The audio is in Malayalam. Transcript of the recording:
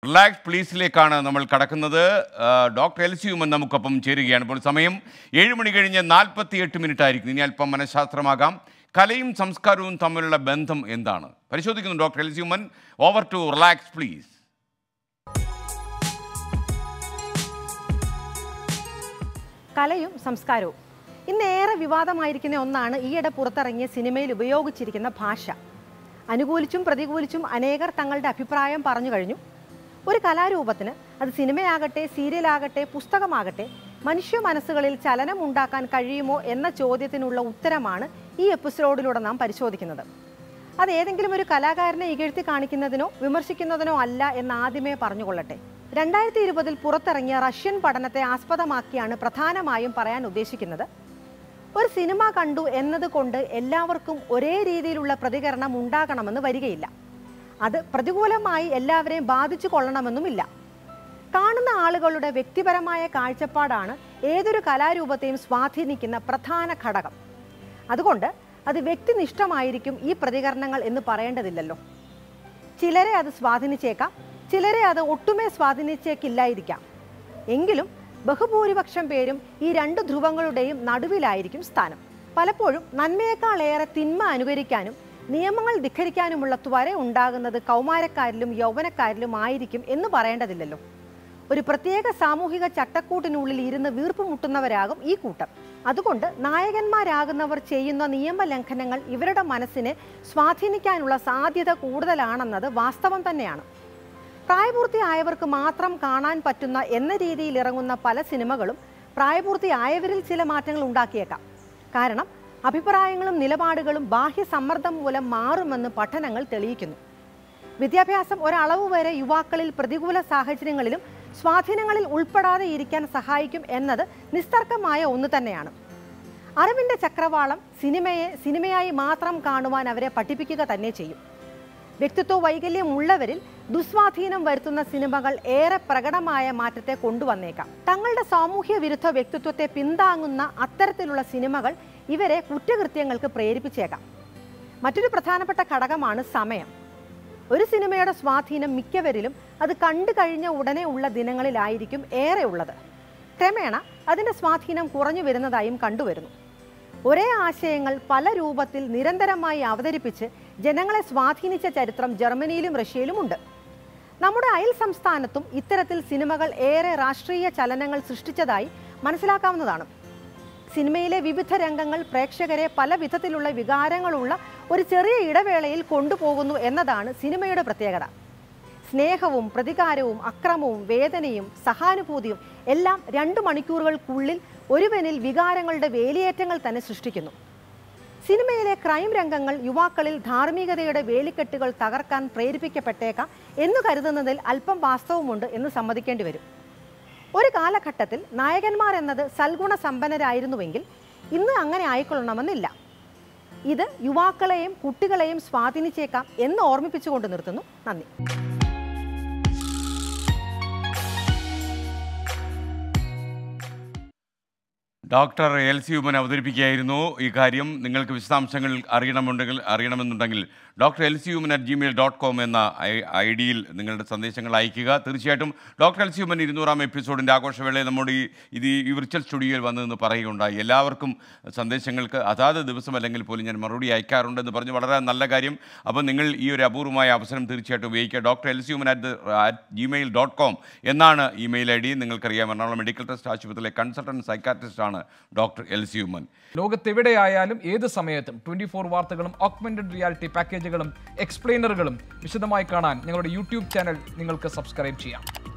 റിലാക്സ് പ്ലീസിലേക്കാണ് നമ്മൾ കടക്കുന്നത് ആ, ഡോക്ടർ എൽസി ഉമ്മൻ നമുക്കൊപ്പം ചേരുകയാണ് ഇപ്പോൾ സമയം ഏഴ് മണി കഴിഞ്ഞ് നാൽപ്പത്തി എട്ട് മിനിറ്റ് ആയിരിക്കും ഇനി അല്പം മനഃശാസ്ത്രമാകാം കലയും സംസ്കാരവും തമ്മിലുള്ള ബന്ധം എന്താണ് പരിശോധിക്കുന്നു doctor LC Oommen over to relax please കലയും സംസ്കാരവും ഇന്നേറെ വിവാദമായിരിക്കുന്ന ഒന്നാണ് ഈയിടെ പുറത്തിറങ്ങിയ സിനിമയിൽ ഉപയോഗിച്ചിരിക്കുന്ന ഭാഷ അനുകൂലിച്ചും പ്രതികൂലിച്ചും അനേകർ തങ്ങളുടെ അഭിപ്രായം പറഞ്ഞു കഴിഞ്ഞു ഒരു കലാരൂപത്തിന് അത് സിനിമയാകട്ടെ സീരിയലാകട്ടെ പുസ്തകമാകട്ടെ മനുഷ്യ മനസ്സുകളിൽ ചലനം ഉണ്ടാക്കാൻ കഴിയുമോ എന്ന ചോദ്യത്തിനുള്ള ഉത്തരമാണ് ഈ എപ്പിസോഡിലൂടെ നാം പരിശോധിക്കുന്നത് അത് ഏതെങ്കിലും ഒരു കലാകാരനെ ഇകഴ്ത്തി കാണിക്കുന്നതിനോ വിമർശിക്കുന്നതിനോ അല്ല എന്ന് ആദ്യമേ പറഞ്ഞുകൊള്ളട്ടെ രണ്ടായിരത്തി ഇരുപതിൽ പുറത്തിറങ്ങിയ റഷ്യൻ പഠനത്തെ ആസ്പദമാക്കിയാണ് പ്രധാനമായും പറയാൻ ഉദ്ദേശിക്കുന്നത് ഒരു സിനിമ കണ്ടു എന്നതുകൊണ്ട് എല്ലാവർക്കും ഒരേ രീതിയിലുള്ള പ്രതികരണം ഉണ്ടാകണമെന്ന് വരികയില്ല അത് പ്രതികൂലമായി എല്ലാവരെയും ബാധിച്ചു കൊള്ളണമെന്നുമില്ല കാണുന്ന ആളുകളുടെ വ്യക്തിപരമായ കാഴ്ചപ്പാടാണ് ഏതൊരു കലാരൂപത്തെയും സ്വാധീനിക്കുന്ന പ്രധാന ഘടകം അതുകൊണ്ട് അത് വ്യക്തിനിഷ്ഠമായിരിക്കും ഈ പ്രതികരണങ്ങൾ എന്ന് പറയേണ്ടതില്ലല്ലോ ചിലരെ അത് സ്വാധീനിച്ചേക്കാം ചിലരെ അത് ഒട്ടുമേ സ്വാധീനിച്ചേക്കില്ലായിരിക്കാം എങ്കിലും ബഹുഭൂരിപക്ഷം പേരും ഈ രണ്ട് ധ്രുവങ്ങളുടെയും നടുവിലായിരിക്കും സ്ഥാനം പലപ്പോഴും നന്മയേക്കാളേറെ തിന്മ അനുകരിക്കാനും നിയമങ്ങൾ ധിഖരിക്കാനുമുള്ള ത്വര ഉണ്ടാകുന്നത് കൗമാരക്കാരിലും യൗവനക്കാരിലും ആയിരിക്കും എന്ന് പറയേണ്ടതില്ലല്ലോ ഒരു പ്രത്യേക സാമൂഹിക ചട്ടക്കൂട്ടിനുള്ളിൽ ഇരുന്ന് വീർപ്പ് മുട്ടുന്നവരാകും ഈ കൂട്ടം അതുകൊണ്ട് നായകന്മാരാകുന്നവർ ചെയ്യുന്ന നിയമലംഘനങ്ങൾ ഇവരുടെ മനസ്സിനെ സ്വാധീനിക്കാനുള്ള സാധ്യത കൂടുതലാണെന്നത് വാസ്തവം തന്നെയാണ് പ്രായപൂർത്തിയായവർക്ക് മാത്രം കാണാൻ പറ്റുന്ന എന്ന രീതിയിൽ ഇറങ്ങുന്ന പല സിനിമകളും പ്രായപൂർത്തിയായവരിൽ ചില മാറ്റങ്ങൾ ഉണ്ടാക്കിയേക്കാം കാരണം അഭിപ്രായങ്ങളും നിലപാടുകളും ബാഹ്യ സമ്മർദ്ദം മൂലം മാറുമെന്ന് പഠനങ്ങൾ തെളിയിക്കുന്നു വിദ്യാഭ്യാസം ഒരളവ് വരെ യുവാക്കളിൽ പ്രതികൂല സാഹചര്യങ്ങളിലും സ്വാധീനങ്ങളിൽ ഉൾപ്പെടാതെ ഇരിക്കാൻ സഹായിക്കും എന്നത് നിസ്തർക്കമായ ഒന്ന് തന്നെയാണ് അറിവിന്റെ ചക്രവാളം സിനിമയെ സിനിമയായി മാത്രം കാണുവാൻ അവരെ പഠിപ്പിക്കുക തന്നെ ചെയ്യും വ്യക്തിത്വ വൈകല്യം ഉള്ളവരിൽ ദുസ്വാധീനം വരുത്തുന്ന സിനിമകൾ ഏറെ പ്രകടമായ മാറ്റത്തെ കൊണ്ടുവന്നേക്കാം തങ്ങളുടെ സാമൂഹ്യ വിരുദ്ധ വ്യക്തിത്വത്തെ പിന്താങ്ങുന്ന അത്തരത്തിലുള്ള സിനിമകൾ ഇവരെ കുറ്റകൃത്യങ്ങൾക്ക് പ്രേരിപ്പിച്ചേക്കാം മറ്റൊരു പ്രധാനപ്പെട്ട ഘടകമാണ് സമയം ഒരു സിനിമയുടെ സ്വാധീനം മിക്കവരിലും അത് കണ്ടു കഴിഞ്ഞ ഉടനെ ഉള്ള ദിനങ്ങളിലായിരിക്കും ഏറെ ഉള്ളത് ക്രമേണ അതിൻ്റെ സ്വാധീനം കുറഞ്ഞു വരുന്നതായും കണ്ടുവരുന്നു ഒരേ ആശയങ്ങൾ പല രൂപത്തിൽ നിരന്തരമായി അവതരിപ്പിച്ച് ജനങ്ങളെ സ്വാധീനിച്ച ചരിത്രം ജർമ്മനിയിലും റഷ്യയിലുമുണ്ട് നമ്മുടെ അയൽ സംസ്ഥാനത്തും ഇത്തരത്തിൽ സിനിമകൾ ഏറെ രാഷ്ട്രീയ ചലനങ്ങൾ സൃഷ്ടിച്ചതായി മനസ്സിലാക്കാവുന്നതാണ് സിനിമയിലെ വിവിധ രംഗങ്ങൾ പ്രേക്ഷകരെ പല വിധത്തിലുള്ള വികാരങ്ങളുള്ള ഒരു ചെറിയ ഇടവേളയിൽ കൊണ്ടുപോകുന്നു എന്നതാണ് സിനിമയുടെ പ്രത്യേകത സ്നേഹവും പ്രതികാരവും അക്രമവും വേദനയും സഹാനുഭൂതിയും എല്ലാം രണ്ട് മണിക്കൂറുകൾക്കുള്ളിൽ ഒരുവനിൽ വികാരങ്ങളുടെ വേലിയേറ്റങ്ങൾ തന്നെ സൃഷ്ടിക്കുന്നു സിനിമയിലെ ക്രൈം രംഗങ്ങൾ യുവാക്കളിൽ ധാർമ്മികതയുടെ വേലിക്കെട്ടുകൾ തകർക്കാൻ പ്രേരിപ്പിക്കപ്പെട്ടേക്കാം എന്ന് കരുതുന്നതിൽ അല്പം വാസ്തവമുണ്ട് എന്ന് സമ്മതിക്കേണ്ടി വരും ഒരു കാലഘട്ടത്തിൽ നായകന്മാർ എന്നത് സൽഗുണ സമ്പന്നരായിരുന്നുവെങ്കിൽ ഇന്ന് അങ്ങനെ ആയിക്കൊള്ളണമെന്നില്ല ഇത് യുവാക്കളെയും കുട്ടികളെയും സ്വാധീനിച്ചേക്കാം എന്ന് ഓർമ്മിപ്പിച്ചുകൊണ്ട് നിർത്തുന്നു നന്ദി ഡോക്ടർ എൽ സി ഉമ്മൻ അവതരിപ്പിക്കുകയായിരുന്നു ഈ കാര്യം നിങ്ങൾക്ക് വിശദാംശങ്ങൾ അറിയണമെന്നുണ്ടെങ്കിൽ അറിയണമെന്നുണ്ടെങ്കിൽ doctor L C Oommen at Gmail dot com എന്ന ഐ ഡിയിൽ നിങ്ങളുടെ സന്ദേശങ്ങൾ അയയ്ക്കുക തീർച്ചയായിട്ടും ഡോക്ടർ എൽ സി ഉമ്മൻ ഇരുന്നൂറാം എപ്പിസോഡിൻ്റെ ആഘോഷവേളയിൽ നമ്മുടെ ഈ ഇത് ഈ വിർച്വൽ സ്റ്റുഡിയോയിൽ വന്നതെന്ന് പറയുകയുണ്ടായി എല്ലാവർക്കും സന്ദേശങ്ങൾക്ക് അതാത് ദിവസം അല്ലെങ്കിൽ പോലും ഞാൻ മറുപടി അയക്കാറുണ്ടെന്ന് പറഞ്ഞ് വളരെ നല്ല കാര്യം അപ്പോൾ നിങ്ങൾ ഈ ഒരു അപൂർവമായ അവസരം തീർച്ചയായിട്ടും ഉപയോഗിക്കുക doctor L C Oommen at at Gmail dot com എന്നാണ് ഇമെയിൽ ഐ ഡി നിങ്ങൾക്കറിയാം എറണാകുളം മെഡിക്കൽ ട്രസ്റ്റ് ആശുപത്രിയിലെ കൺസൾട്ടൻറ്റ് സൈക്കാട്രിസ്റ്റ് ആണ് ഡോക്ടർ എൽ സി ഉമ്മൻ ലോകത്തെവിടെയായാലും ഏത് സമയത്തും ട്വന്റി ഫോർ വാർത്തകളും ഓഗ്മെന്റഡ് റിയാലിറ്റി പാക്കേജുകളും എക്സ്പ്ലെയിനറുകളും വിശദമായി കാണാൻ ഞങ്ങളുടെ യൂട്യൂബ് ചാനൽ നിങ്ങൾക്ക് സബ്സ്ക്രൈബ് ചെയ്യാം